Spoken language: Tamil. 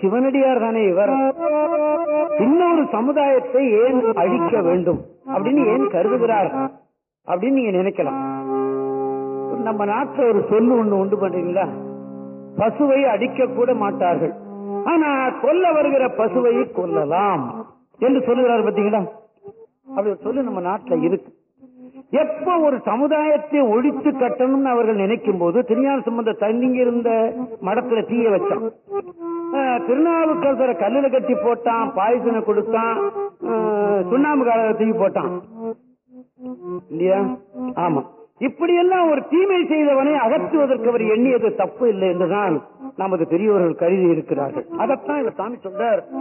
சிவனடியார் தானே இவர் இன்னொரு சமுதாயத்தை ஏன் அழிக்க வேண்டும் அப்படின்னு ஏன் கருதுகிறார் அப்படின்னு நீங்க நினைக்கலாம் நம்ம நாட்டுல ஒரு சொல்லு ஒண்ணு உண்டு பண்றீங்களா பசுவை அடிக்க கூட மாட்டார்கள் ஆனா கொல்ல வருகிற பசுவை கொல்லலாம் என்று சொல்லுகிறார் பாத்தீங்களா அப்படி ஒரு சொல்லு நம்ம நாட்டுல இருக்கு எப்ப ஒரு சமுதாயத்தை ஒழித்து கட்டணும்னு அவர்கள் நினைக்கும் போது திருஞான சம்பந்த தண்ணிங்க இருந்த மடத்துல தீய வச்சான் அஹ், திருநாவுக்கரசரை கல்லுல கட்டி போட்டான் பாய்சனை கொடுத்தான் அஹ், சுண்ணாம்பு கால தூக்கி போட்டான் இல்லையா ஆமா இப்படியெல்லாம் ஒரு தீமை செய்தவனை அகற்றுவதற்கு அவர் எண்ணியது தப்பு இல்லை என்றுதான் நமது பெரியவர்கள் கருதி இருக்கிறார்கள் அதைத்தான் இவர் சாமி சொல்றார்